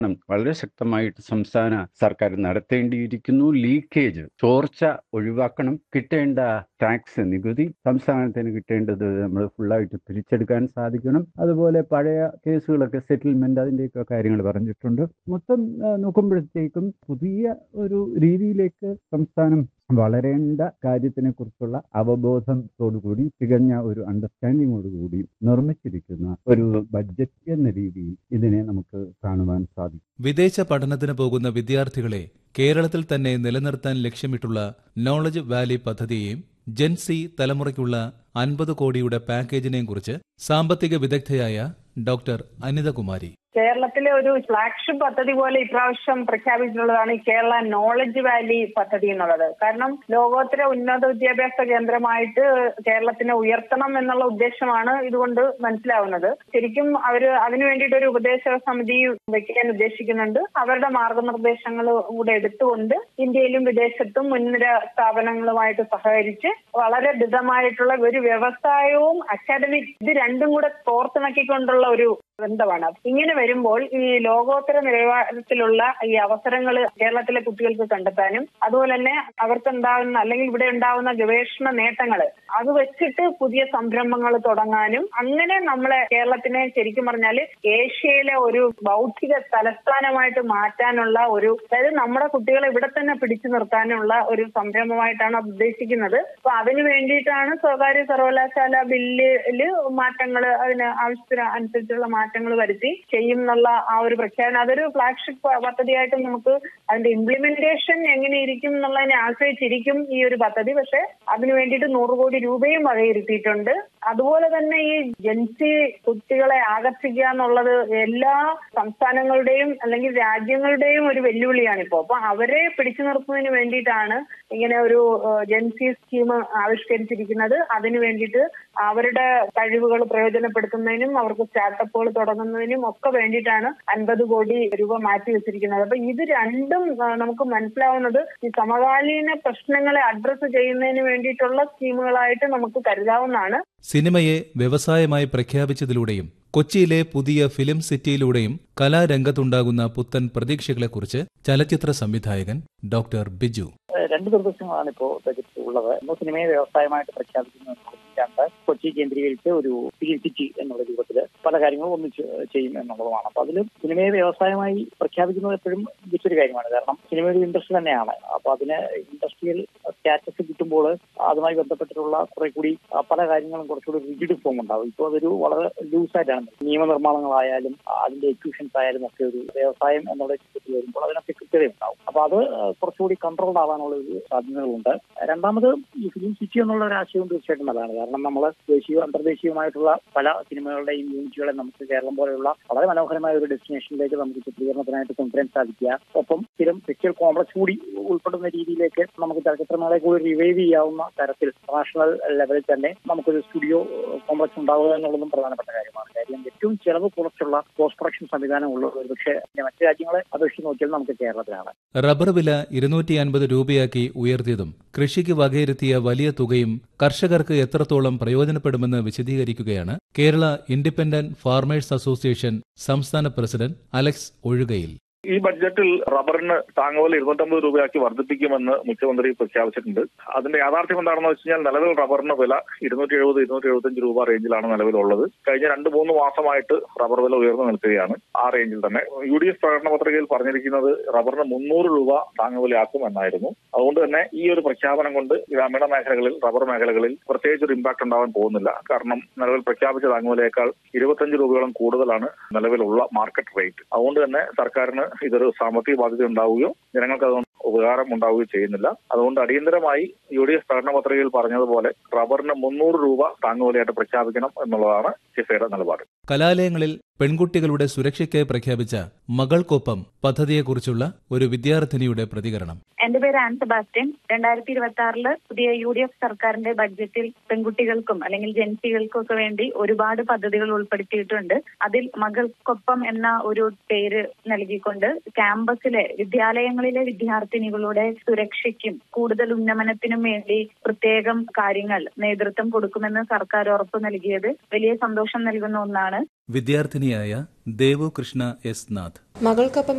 വളരെ ശക്തമായിട്ട് സംസ്ഥാന സർക്കാർ നടത്തേണ്ടിയിരിക്കുന്നു ലീക്കേജ് ചോർച്ച ഒഴിവാക്കണം കിട്ടേണ്ട ടാക്സ് നികുതി സംസ്ഥാനത്തിന് കിട്ടേണ്ടത് നമ്മൾ ഫുള്ളായിട്ട് തിരിച്ചെടുക്കാൻ സാധിക്കണം അതുപോലെ പഴയ കേസുകളൊക്കെ സെറ്റിൽമെന്റ് അതിൻ്റെയൊക്കെ കാര്യങ്ങൾ പറഞ്ഞിട്ടുണ്ട് മൊത്തം ആ, നോക്കുമ്പോഴത്തേക്കും പുതിയ ഒരു രീതിയിലേക്ക് സംസ്ഥാനം വളരേണ്ട കാര്യത്തിനെ കുറിച്ചുള്ള അവബോധത്തോടുകൂടി തികഞ്ഞ ഒരു അണ്ടർസ്റ്റാൻഡിങ്ങോടുകൂടി നിർമ്മിച്ചിരിക്കുന്ന ഒരു ബഡ്ജറ്റ് എന്ന രീതിയിൽ ഇതിനെ നമുക്ക് കാണുവാൻ സാധിക്കും വിദേശ പഠനത്തിന് പോകുന്ന വിദ്യാർത്ഥികളെ കേരളത്തിൽ തന്നെ നിലനിർത്താൻ ലക്ഷ്യമിട്ടുള്ള നോളജ് വാലി പദ്ധതിയെയും ജെൻസി തലമുറയ്ക്കുള്ള അൻപത് കോടിയുടെ പാക്കേജിനെയും കുറിച്ച് സാമ്പത്തിക വിദഗ്ധയായ ഡോക്ടർ അനിതകുമാരി കേരളത്തിലെ ഒരു ഫ്ലാഗ്ഷിപ്പ് പദ്ധതി പോലെ ഇപ്രാവശ്യം പ്രഖ്യാപിച്ചിട്ടുള്ളതാണ് ഈ കേരള നോളജ് വാലി പദ്ധതി എന്നുള്ളത് കാരണം ലോകോത്തര ഉന്നത വിദ്യാഭ്യാസ കേന്ദ്രമായിട്ട് കേരളത്തിനെ ഉയർത്തണം എന്നുള്ള ഉദ്ദേശമാണ് ഇതുകൊണ്ട് മനസ്സിലാവുന്നത് ശരിക്കും അവർ അതിനു വേണ്ടിയിട്ട് ഒരു ഉപദേശക സമിതി വെക്കാൻ ഉദ്ദേശിക്കുന്നുണ്ട് അവരുടെ മാർഗനിർദ്ദേശങ്ങൾ കൂടെ എടുത്തുകൊണ്ട് ഇന്ത്യയിലും വിദേശത്തും മുൻനിര സ്ഥാപനങ്ങളുമായിട്ട് സഹകരിച്ച് വളരെ ദൃഢമായിട്ടുള്ള ഒരു വ്യവസായവും അക്കാദമിക് ഇത് രണ്ടും കൂടെ കോർത്തിണക്കിക്കൊണ്ടുള്ള ഒരു ബന്ധമാണ് ഇങ്ങനെ വരുമ്പോൾ ഈ ലോകോത്തര നിലവാരത്തിലുള്ള ഈ അവസരങ്ങൾ കേരളത്തിലെ കുട്ടികൾക്ക് കണ്ടെത്താനും അതുപോലെ തന്നെ അവർക്കുണ്ടാകുന്ന അല്ലെങ്കിൽ ഇവിടെ ഉണ്ടാകുന്ന ഗവേഷണ നേട്ടങ്ങൾ അത് വെച്ചിട്ട് പുതിയ സംരംഭങ്ങൾ തുടങ്ങാനും അങ്ങനെ നമ്മളെ കേരളത്തിനെ ശരിക്കും പറഞ്ഞാൽ ഏഷ്യയിലെ ഒരു ബൗദ്ധിക തലസ്ഥാനമായിട്ട് മാറ്റാനുള്ള ഒരു അതായത് നമ്മുടെ കുട്ടികളെ ഇവിടെ തന്നെ പിടിച്ചു നിർത്താനുള്ള ഒരു സംരംഭമായിട്ടാണ് അത് ഉദ്ദേശിക്കുന്നത് അപ്പൊ അതിനു വേണ്ടിയിട്ടാണ് സ്വകാര്യ സർവകലാശാല ബില്ലില് മാറ്റങ്ങൾ അതിന് ആവശ്യത്തിന് അനുസരിച്ചുള്ള മാറ്റങ്ങൾ വരുത്തി ചെയ്യും എന്നുള്ള ആ ഒരു പ്രഖ്യാപനം അതൊരു ഫ്ലാഗ്ഷിപ്പ് പദ്ധതിയായിട്ട് നമുക്ക് അതിന്റെ ഇംപ്ലിമെന്റേഷൻ എങ്ങനെ ഇരിക്കും എന്നുള്ളതിനെ ആശ്രയിച്ചിരിക്കും ഈ ഒരു പദ്ധതി പക്ഷെ അതിനു വേണ്ടിയിട്ട് നൂറ് കോടി രൂപയും വകയിരുത്തിയിട്ടുണ്ട് അതുപോലെ തന്നെ ഈ ജൻസി കുട്ടികളെ ആകർഷിക്കുക എന്നുള്ളത് എല്ലാ സംസ്ഥാനങ്ങളുടെയും അല്ലെങ്കിൽ രാജ്യങ്ങളുടെയും ഒരു വെല്ലുവിളിയാണ് ഇപ്പോൾ അപ്പൊ അവരെ പിടിച്ചു നിർത്തുന്നതിന് വേണ്ടിയിട്ടാണ് ഇങ്ങനെ ഒരു ഏഹ്, ജൻസി സ്കീം ആവിഷ്കരിച്ചിരിക്കുന്നത് അതിനു വേണ്ടിയിട്ട് അവരുടെ കഴിവുകൾ പ്രയോജനപ്പെടുത്തുന്നതിനും അവർക്ക് സ്റ്റാർട്ടപ്പുകൾ തുടങ്ങുന്നതിനും ഒക്കെ വേണ്ടിയിട്ടാണ് അൻപത് കോടി രൂപ മാറ്റി വെച്ചിരിക്കുന്നത് അപ്പൊ ഇത് രണ്ടും ആ, നമുക്ക് മനസ്സിലാവുന്നത് ഈ സമകാലീന പ്രശ്നങ്ങളെ അഡ്രസ്സ് ചെയ്യുന്നതിന് വേണ്ടിയിട്ടുള്ള സ്കീമുകളായിട്ട് നമുക്ക് കരുതാവുന്നതാണ് സിനിമയെ വ്യവസായമായി പ്രഖ്യാപിച്ചതിലൂടെയും കൊച്ചിയിലെ പുതിയ ഫിലിം സിറ്റിയിലൂടെയും കലാരംഗത്തുണ്ടാകുന്ന പുത്തൻ പ്രതീക്ഷകളെക്കുറിച്ച് ചലച്ചിത്ര സംവിധായകൻ ഡോക്ടർ ബിജു ഏഹ് രണ്ട് നിർദ്ദേശങ്ങളാണ് ഇപ്പോൾ ബജറ്റിൽ ഉള്ളത് ഒന്ന് സിനിമയെ വ്യവസായമായിട്ട് പ്രഖ്യാപിക്കുന്നതിന് രണ്ട് കൊച്ചി കേന്ദ്രീകരിച്ച് ഒരു ഫിലിം സിറ്റി എന്നുള്ള രൂപത്തിൽ പല കാര്യങ്ങളും ഒന്നിച്ച് ചെയ്യും എന്നുള്ളതുമാണ് അപ്പൊ അതിൽ സിനിമയെ വ്യവസായമായി പ്രഖ്യാപിക്കുന്നത് എപ്പോഴും മികച്ചൊരു കാര്യമാണ് കാരണം സിനിമ ഒരു ഇൻഡസ്ട്രി തന്നെയാണ് അപ്പൊ അതിന് ഇൻഡസ്ട്രിയൽ സ്റ്റാറ്റസ് കിട്ടുമ്പോൾ അതുമായി ബന്ധപ്പെട്ടിട്ടുള്ള കുറെ കൂടി ആ, പല കാര്യങ്ങളും കുറച്ചുകൂടി റിജിഡ് ഫോം ഉണ്ടാവും ഇപ്പോൾ അതൊരു വളരെ ലൂസായിട്ടാണ് നിയമനിർമ്മാണങ്ങളായാലും ആ, അതിന്റെ എക്യൂഷൻസ് ആയാലും ഒക്കെ ഒരു വ്യവസായം എന്നുള്ള ചിത്രത്തിൽ വരുമ്പോൾ അതിനൊക്കെ കൃത്യത ഉണ്ടാവും അപ്പൊ അത് ആ, കുറച്ചുകൂടി കൺട്രോൾഡ് ആവാനുള്ള ഒരു സാധ്യതകളുണ്ട് രണ്ടാമത് ഈ ഫിലിം സിറ്റി എന്നുള്ള ഒരു ആശയവും തീർച്ചയായിട്ടും നല്ലതാണ് കാരണം നമ്മൾ ദേശീയ അന്തർദേശീയമായിട്ടുള്ള പല സിനിമകളുടെയും യൂണിറ്റുകളെ നമുക്ക് കേരളം പോലെയുള്ള വളരെ മനോഹരമായ ഒരു ഡെസ്റ്റിനേഷനിലേക്ക് നമുക്ക് ചിത്രീകരണത്തിനായിട്ട് കൊണ്ടുവരാൻ സാധിക്കുക ഒപ്പം സ്ഥിരം സെക്ച്വൽ കോംപ്ലക്സ് കൂടി ഉൾപ്പെടുന്ന രീതിയിലേക്ക് നമുക്ക് ചലച്ചിത്രമേളയെ കൂടി റിവൈവ് ചെയ്യാവുന്ന തരത്തിൽ നാഷണൽ ലെവലിൽ തന്നെ നമുക്കൊരു സ്റ്റുഡിയോ കോംപ്ലക്സ് ഉണ്ടാവുക എന്നുള്ളതും പ്രധാനപ്പെട്ട കാര്യമാണ് കാര്യം ഏറ്റവും ചെലവ് കുറച്ചുള്ള പോസ്റ്റ് പ്രൊഡക്ഷൻ സംവിധാനം ഉള്ളത് ഒരുപക്ഷെ മറ്റു രാജ്യങ്ങളെ അപേക്ഷിച്ച് നോക്കിയാൽ നമുക്ക് കേരളത്തിലാണ് റബ്ബർ വില ഇരുന്നൂറ്റി അൻപത് രൂപയാക്കി ഉയർത്തിയതും കൃഷിക്ക് വകയിരുത്തിയ വലിയ തുകയും കർഷകർക്ക് എത്രത്തോളം പ്രയോജനപ്പെടുമെന്ന് വിശദീകരിക്കുകയാണ് കേരള ഇൻഡിപെൻഡന്റ് ഫാർമേഴ്സ് അസോസിയേഷൻ സംസ്ഥാന പ്രസിഡന്റ് അലക്സ് ഒഴുകയിൽ ഈ ബഡ്ജറ്റിൽ റബ്ബറിന് താങ്ങുവില ഇരുന്നൂറ്റമ്പത് രൂപയാക്കി വർദ്ധിപ്പിക്കുമെന്ന് മുഖ്യമന്ത്രി പ്രഖ്യാപിച്ചിട്ടുണ്ട് അതിന്റെ യാഥാർത്ഥ്യം എന്താണെന്ന് വെച്ച് കഴിഞ്ഞാൽ നിലവിൽ റബ്ബറിന് വില ഇരുന്നൂറ്റി എഴുപത് ഇരുന്നൂറ്റി എഴുപത്തഞ്ച് രൂപ റേഞ്ചിലാണ് നിലവിലുള്ളത് കഴിഞ്ഞ രണ്ട് മൂന്ന് മാസമായിട്ട് റബ്ബർ വില ഉയർന്നു നിൽക്കുകയാണ് ആ റേഞ്ചിൽ തന്നെ യു ഡി എഫ് പ്രകടന പത്രികയിൽ പറഞ്ഞിരിക്കുന്നത് റബ്ബറിന് മുന്നൂറ് രൂപ താങ്ങുവിലയാക്കും എന്നായിരുന്നു അതുകൊണ്ട് തന്നെ ഈ ഒരു പ്രഖ്യാപനം കൊണ്ട് ഗ്രാമീണ മേഖലകളിൽ റബ്ബർ മേഖലകളിൽ പ്രത്യേകിച്ച് ഒരു ഇമ്പാക്ട് ഉണ്ടാവാൻ പോകുന്നില്ല കാരണം നിലവിൽ പ്രഖ്യാപിച്ച താങ്ങുവിലയേക്കാൾ ഇരുപത്തഞ്ച് രൂപയോളം കൂടുതലാണ് നിലവിലുള്ള മാർക്കറ്റ് റേറ്റ് അതുകൊണ്ട് തന്നെ സർക്കാരിന് ഇതൊരു സാമ്പത്തിക ബാധ്യത ഉണ്ടാവുകയോ ജനങ്ങൾക്ക് അതുകൊണ്ട് ഉപകാരം ഉണ്ടാവുകയോ ചെയ്യുന്നില്ല അതുകൊണ്ട് അടിയന്തരമായി യു ഡി എഫ് പ്രകടന പത്രികയിൽ പറഞ്ഞതുപോലെ റബ്ബറിന് മുന്നൂറ് രൂപ താങ്ങുവിലയായിട്ട് പ്രഖ്യാപിക്കണം എന്നുള്ളതാണ് കിഫയുടെ നിലപാട് കലാലയങ്ങളിൽ പെൺകുട്ടികളുടെ സുരക്ഷയ്ക്കായി പ്രഖ്യാപിച്ച മകൾക്കൊപ്പം പദ്ധതിയെക്കുറിച്ചുള്ള ഒരു വിദ്യാർത്ഥിനിയുടെ പ്രതികരണം എന്റെ പേര് ആൻ സെബാസ്റ്റ്യൻ രണ്ടായിരത്തി ഇരുപത്തി ആറില് പുതിയ യു ഡി എഫ് സർക്കാരിന്റെ ബഡ്ജറ്റിൽ പെൺകുട്ടികൾക്കും അല്ലെങ്കിൽ ജൻസികൾക്കും ഒക്കെ വേണ്ടി ഒരുപാട് പദ്ധതികൾ ഉൾപ്പെടുത്തിയിട്ടുണ്ട് അതിൽ മകൾക്കൊപ്പം എന്ന ഒരു പേര് നൽകിക്കൊണ്ട് ക്യാമ്പസിലെ വിദ്യാലയങ്ങളിലെ വിദ്യാർത്ഥിനികളുടെ സുരക്ഷയ്ക്കും കൂടുതൽ ഉന്നമനത്തിനും വേണ്ടി പ്രത്യേകം കാര്യങ്ങൾ നേതൃത്വം കൊടുക്കുമെന്ന് സർക്കാർ ഉറപ്പു നൽകിയത് വലിയ സന്തോഷം നൽകുന്ന ഒന്നാണ് വിദ്യാർത്ഥിനിയായ ദേവു കൃഷ്ണ എസ് നാഥ് മകൾക്കൊപ്പം